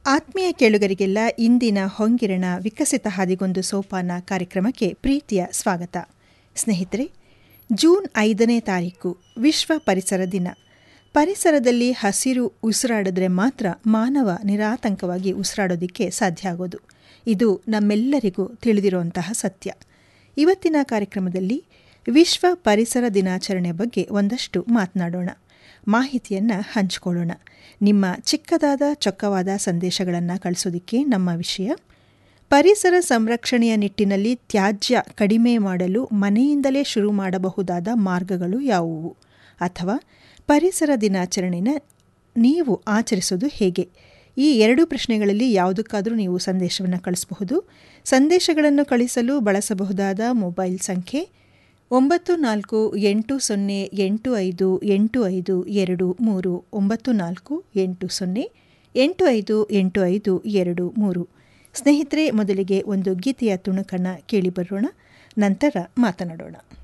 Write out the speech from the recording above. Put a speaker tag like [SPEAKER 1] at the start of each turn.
[SPEAKER 1] ಆತ್ಮೀಯ ಕೇಳುಗರಿಗೆಲ್ಲ ಇಂದಿನ ಹೊಂಗಿರಣ ವಿಕಸಿತ ಹಾದಿಗೊಂದು ಸೋಪಾನ ಕಾರ್ಯಕ್ರಮಕ್ಕೆ ಪ್ರೀತಿಯ ಸ್ವಾಗತ ಸ್ನೇಹಿತರೆ ಜೂನ್ ಐದನೇ ತಾರೀಕು ವಿಶ್ವ ಪರಿಸರ ದಿನ ಪರಿಸರದಲ್ಲಿ ಹಸಿರು ಉಸಿರಾಡಿದ್ರೆ ಮಾತ್ರ ಮಾನವ ನಿರಾತಂಕವಾಗಿ ಉಸಿರಾಡೋದಕ್ಕೆ ಸಾಧ್ಯ ಆಗೋದು ಇದು ನಮ್ಮೆಲ್ಲರಿಗೂ ತಿಳಿದಿರುವಂತಹ ಸತ್ಯ ಇವತ್ತಿನ ಕಾರ್ಯಕ್ರಮದಲ್ಲಿ ವಿಶ್ವ ಪರಿಸರ ದಿನಾಚರಣೆ ಬಗ್ಗೆ ಒಂದಷ್ಟು ಮಾತನಾಡೋಣ ಮಾಹಿತಿಯನ್ನು ಹಂಚಿಕೊಳ್ಳೋಣ ನಿಮ್ಮ ಚಿಕ್ಕದಾದ ಚೊಕ್ಕವಾದ ಸಂದೇಶಗಳನ್ನು ಕಳಿಸೋದಕ್ಕೆ ನಮ್ಮ ವಿಷಯ ಪರಿಸರ ಸಂರಕ್ಷಣೆಯ ನಿಟ್ಟಿನಲ್ಲಿ ತ್ಯಾಜ್ಯ ಕಡಿಮೆ ಮಾಡಲು ಮನೆಯಿಂದಲೇ ಶುರು ಮಾಡಬಹುದಾದ ಮಾರ್ಗಗಳು ಯಾವುವು ಅಥವಾ ಪರಿಸರ ದಿನಾಚರಣೆನ ನೀವು ಆಚರಿಸೋದು ಹೇಗೆ ಈ ಎರಡು ಪ್ರಶ್ನೆಗಳಲ್ಲಿ ಯಾವುದಕ್ಕಾದರೂ ನೀವು ಸಂದೇಶವನ್ನು ಕಳಿಸಬಹುದು ಸಂದೇಶಗಳನ್ನು ಕಳಿಸಲು ಬಳಸಬಹುದಾದ ಮೊಬೈಲ್ ಸಂಖ್ಯೆ ಒಂಬತ್ತು ನಾಲ್ಕು ಎಂಟು ಸೊನ್ನೆ ಎಂಟು ಐದು ಎಂಟು ಐದು ಎರಡು ಮೂರು ಒಂಬತ್ತು ನಾಲ್ಕು ಎಂಟು ಸೊನ್ನೆ ಎಂಟು ಐದು ಎಂಟು ಐದು ಎರಡು ಮೂರು ಸ್ನೇಹಿತರೆ ಮೊದಲಿಗೆ ಒಂದು ಗೀತೆಯ ತುಣುಕನ್ನು ಕೇಳಿಬರೋಣ ನಂತರ ಮಾತನಾಡೋಣ